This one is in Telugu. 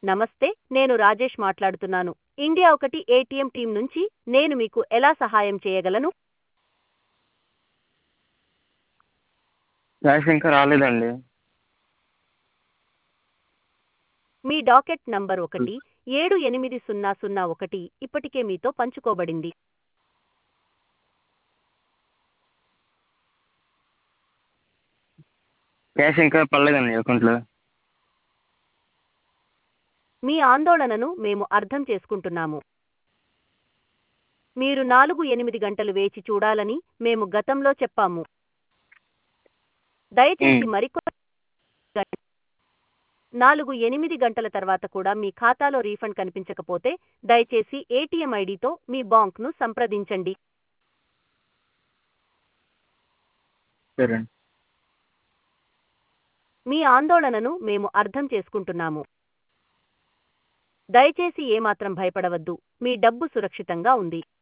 నమస్తే నేను రాజేష్ మాట్లాడుతున్నాను ఇండియా ఒకటి ఏటీఎం టీం నుంచి నేను మీకు ఎలా సహాయం చేయగలను క్యాష్ ఇంకా రాలేదండి మీ డాకెట్ నంబర్ ఒకటి ఏడు ఎనిమిది సున్నా సున్నా ఒకటి ఇప్పటికే మీతో పంచుకోబడింది క్యాష్ ఇంకా పడలేదండి అకౌంట్లో మీ ఆందోళనను మేము అర్థం చేసుకుంటున్నాము మీరు నాలుగు ఎనిమిది గంటలు వేచి చూడాలని మేము గతంలో చెప్పాము దయచేసి మ్. మరికొన్ని గం- నాలుగు ఎనిమిది గంటల తర్వాత కూడా మీ ఖాతాలో రీఫండ్ కనిపించకపోతే దయచేసి ఏటీఎం ఐడితో మీ బాంక్ను సంప్రదించండి సరే అండి మీ ఆందోళనను మేము అర్థం చేసుకుంటున్నాము దయచేసి ఏమాత్రం భయపడవద్దు మీ డబ్బు సురక్షితంగా ఉంది